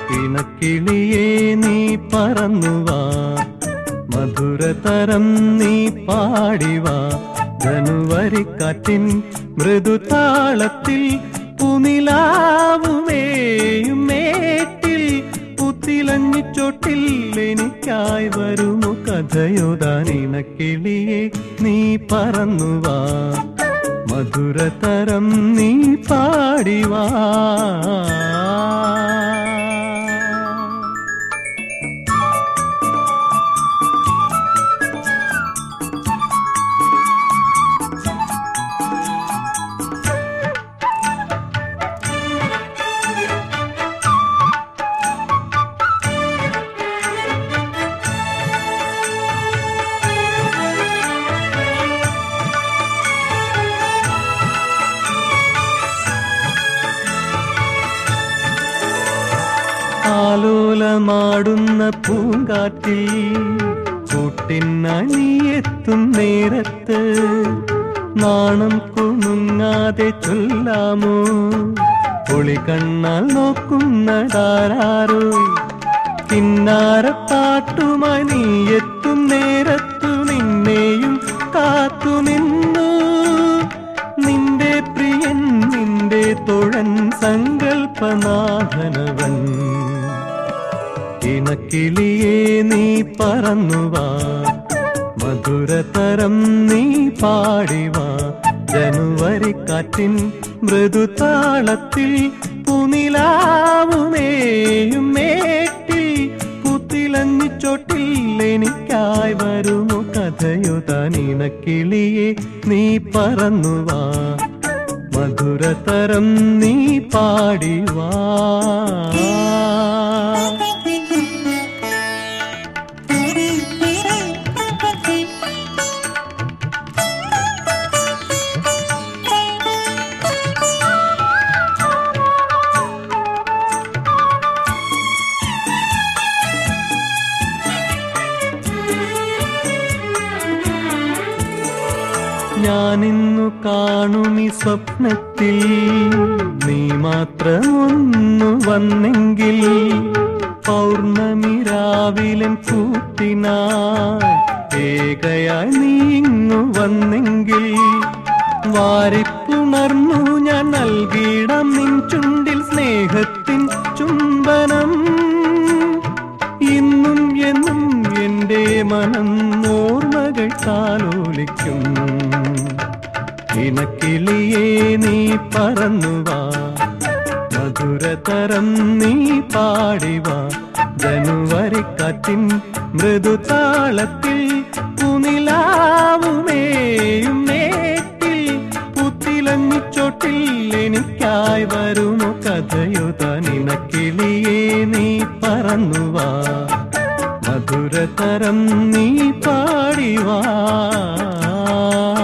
ഇണക്കിളിയേ നീ പറന്നുവാ മധുരതരം നീ പാടിവാ ധനുവരിക്കാറ്റിൻ മൃദുതാളത്തിൽ പുനിലാവുമേയും മേട്ടിൽ പുത്തിലഞ്ഞിച്ചോട്ടിൽ എനിക്കായി വരുമോ കഥയോതാൻ ഇണക്കിളിയെ നീ പറന്നുവാ മധുരതരം നീ പാടിവാ ആലോലമാടുന്ന പൂങ്കാറ്റിൽ കൂട്ടിനണിയെത്തും നേരത്ത് നാണം കുണുങ്ങാതെ ചൊല്ലാമോ ഒളി കണ്ണാൽ നോക്കുന്നതാരോ കിന്നാരപ്പാട്ടുമായി നീ എത്തും നേരത്തു നിന്നെയും കാത്തു നിന്നു നിന്റെ പ്രിയൻ നിന്റെ തൊഴൻ സങ്കൽപ്പനാഥനവൻ ഇണക്കിളിയേ നീ പറന്നുവാ മധുരതരം നീ പാടിവാ ജനുവരി കാറ്റിൻ മൃദുതാളത്തിൽ പുനിലാവുമേയും മേട്ടിൽ പുത്തിലഞ്ഞിച്ചോട്ടിൽ എനിക്കായി വരുമോ കഥയുതാൻ ഇണക്കിളിയെ നീ പറന്നുവാ മധുരതരം നീ പാടിവാ ഞാനിന്നു കാണുമി സ്വപ്നത്തിൽ നീ മാത്രം ഒന്നു വന്നെങ്കിൽ പൗർണമി രാവിലെ കൂട്ടിനായി ഏകയായി നീങ്ങു വന്നെങ്കിൽ വാരിപ്പുണർന്നു ഞാൻ നൽകിയിടം നിൻ ചുണ്ടിൽ സ്നേഹത്തിൻ ചുംബനം ഇന്നും എന്നും എന്റെ മനം ഓർമ്മകൾ താലോലിക്കും ഇണക്കിളിയേ നീ പറന്നുവാ മധുരതരം നീ പാടിവാ ജനുവരി കാറ്റിൻ മൃദുതാളത്തിൽ പുനിലാവുമേയും മേട്ടിൽ പുത്തിലഞ്ഞിച്ചോട്ടിൽ എനിക്കായി വരുമോ കഥയുതാൻ ഇണക്കിളിയേ നീ പറന്നുവാ മധുരതരം നീ പാടിവാ